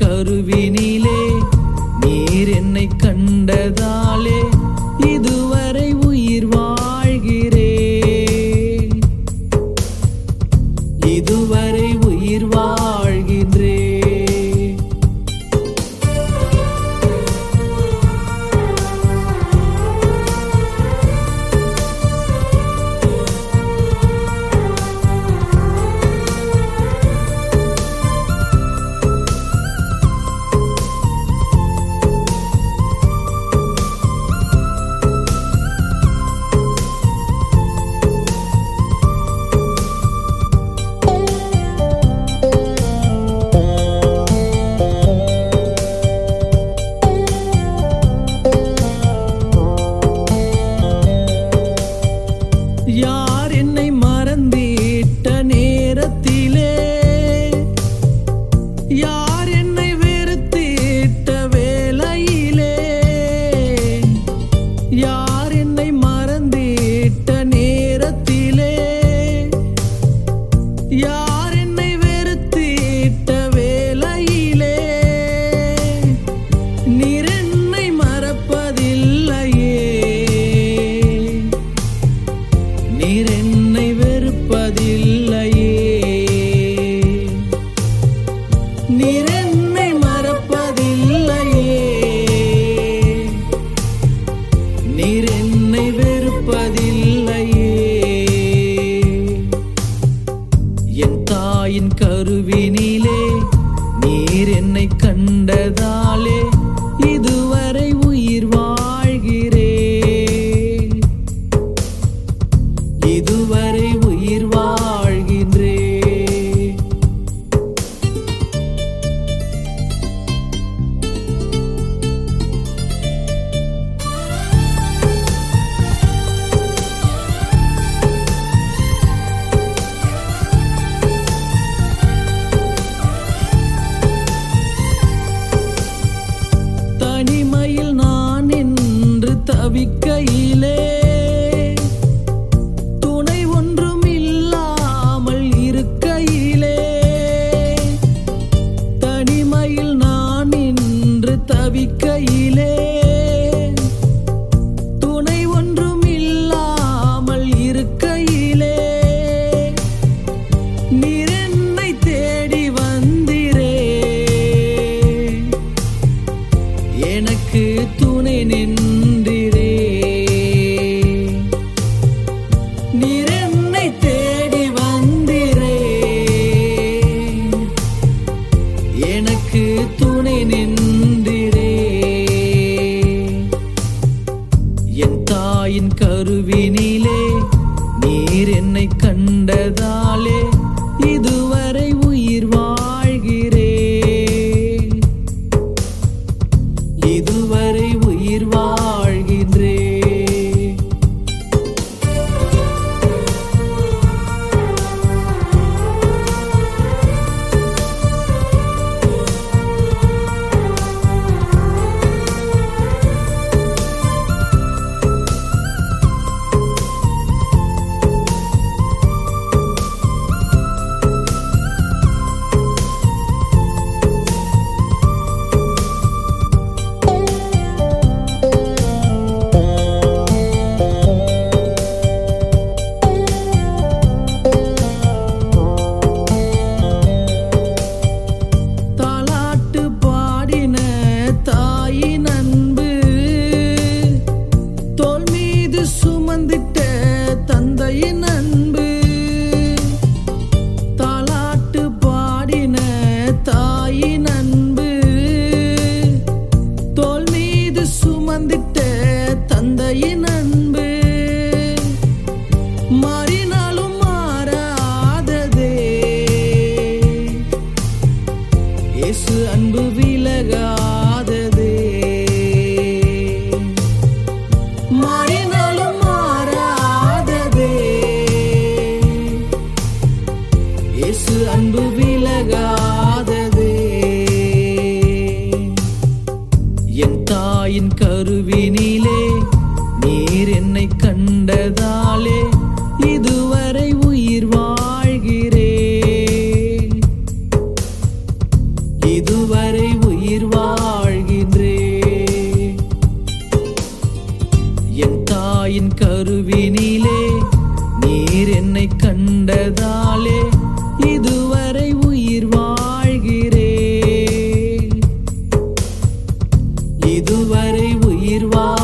கருவினிலே நீர் என்னை கண்டதாலே இதுவரை உயிர் வாழ்கிறேன் இதுவரை உயிர் வாழ்கின்றேன் யார் என்னை மறந்திட்ட நேரத்திலே யார் என்னை வெறுத்திட்ட வேளையிலே யார் என்னை மறந்திட்ட நேரத்திலே யார் என்னை வெறுத்திட்ட வேளையிலே நீர் என்னை மறப்பதில்லையே நீர் என்னை வெறுப்பதில்லையே நீர் என்னை மறப்பதில்லையே நீர் என்னை வெறுப்பதில்லையே என் தாயின் கருவினிலே நீர் என்னை கண்டதாலே இதுவரை உயிர் வாழ்கிறேன் இதுவரை உயிர் வாழ்கின்றேன் தனிமையில் நான் என்று தவிக்கையிலே துணை ஒன்றும் இல்லாமல் இருக்கையிலே தனிமையில் நான் என்று தவிக்கையிலே துணை ஒன்றும் இல்லாமல் இருக்கையிலே நீர் என்னை தேடி வந்திரே எனக்கு துணை நின்றிரே நீர் என்னை தேடி வந்திரே எனக்கு துணை நின்றிரே என் தாயின் கருவினிலே நீர் என்னை கண்டதாலே இதுவரை உயிர் வாழ்கிறேன் இதுவரை உயிர் வாழ்கின்றேன் தாலாட்டு பாடின தாயின் அன்பு தோல் மீது சுமந்திட்ட தந்தையின் அன்பு தாலாட்டு பாடின தாயின் அன்பு தோல் மீது சுமந்திட்ட தந்தையின் அன்பு மாறினாலும் மாறாததே இயேசு அன்பு விலகாததே மாறினாலும் மாறாததே இயேசு அன்பு விலகாததே என் தாயின் கருவினிலே நீர் என்னை கண்டதாலே இதுவரை உயிர் வாழ்கிறேன் இதுவரை இதுவரை உயிர் வாழ